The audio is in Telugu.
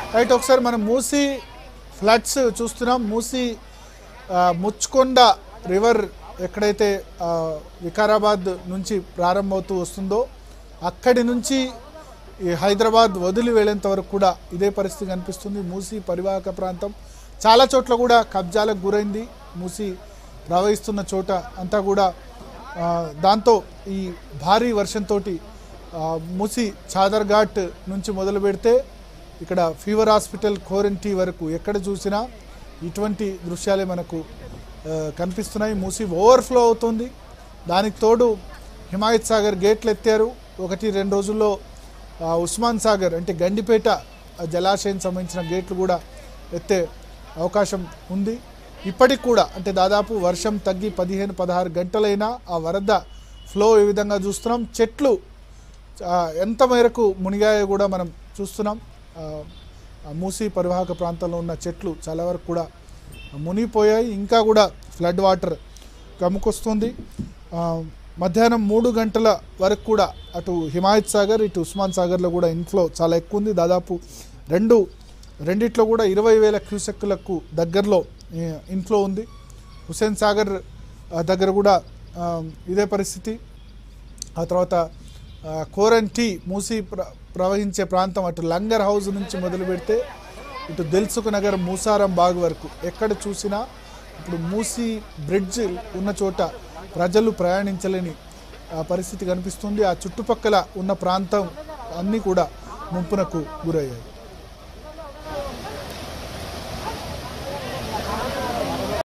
రైట్ ఒకసారి మనం మూసి ఫ్లడ్స్ చూస్తున్నాం మూసి ఆ, ముచ్కొండ రివర్ ఎక్కడైతే ఆ, వికారాబాద్ నుంచి ప్రారంభమవుతూ వస్తుందో అక్కడి నుంచి ఈ హైదరాబాద్ వదిలి వెళ్ళేంత వరకు కూడా ఇదే పరిస్థితి కనిపిస్తుంది మూసి పరివాహక ప్రాంతం చాలా చోట్ల కూడా కబ్జాలకు గురైంది మూసి ప్రవహిస్తున్న చోట అంతా కూడా ఆ, దాంతో ఈ భారీ వర్షంతో మూసి చాదర్ ఘాట్ నుంచి మొదలు పెడితే ఇక్కడ ఫీవర్ హాస్పిటల్ కోరెంటీ వరకు ఎక్కడ చూసినా ఇటువంటి దృశ్యాలే మనకు ఆ, కనిపిస్తున్నాయి మూసి ఓవర్ఫ్లో అవుతుంది దానికి తోడు హిమాయత్ సాగర్ గేట్లు ఎత్తారు ఒకటి రెండు రోజుల్లో ఆ, ఉస్మాన్ సాగర్ అంటే గండిపేట ఆ, జలాశయం సంబంధించిన గేట్లు కూడా ఎత్తే అవకాశం ఉంది ఇప్పటికి కూడా అంటే దాదాపు వర్షం తగ్గి పదిహేను పదహారు గంటలైనా ఆ వరద ఫ్లో ఏ విధంగా చూస్తున్నాం చెట్లు ఆ, ఎంత మేరకు మునిగాయో కూడా మనం చూస్తున్నాం ఆ, ఆ మూసీ పరివాహక ప్రాంతంలో ఉన్న చెట్లు చాలా వరకు కూడా మునిగిపోయాయి ఇంకా కూడా ఫ్లడ్ వాటర్ కమ్ముకొస్తుంది ఆ, మధ్యాహ్నం మూడు గంటల వరకు కూడా అటు హిమాయత్ సాగర్ ఇటు ఉస్మాన్ సాగర్లో కూడా ఇన్ఫ్లో చాలా ఎక్కువ ఉంది దాదాపు రెండు రెండిట్లో కూడా ఇరవై వేల క్యూసెక్కులకు దగ్గరలో ఈ, ఇన్ఫ్లో ఉంది హుసేన్ సాగర్ ఆ, దగ్గర కూడా ఆ, ఇదే పరిస్థితి ఆ తర్వాత ఆ, కోరంటి మూసి ప్ర ప్రవహించే ప్రాంతం అటు లంగర్ హౌస్ నుంచి మొదలు పెడితే ఇటు దిల్సుఖ్ నగర్ మూసారం బాగ్ వరకు ఎక్కడ చూసినా ఇప్పుడు మూసి బ్రిడ్జ్ ఉన్న చోట ప్రజలు ప్రయాణించలేని ఆ, పరిస్థితి కనిపిస్తుంది ఆ చుట్టుపక్కల ఉన్న ప్రాంతం అన్నీ కూడా ముంపునకు గురయ్యాయి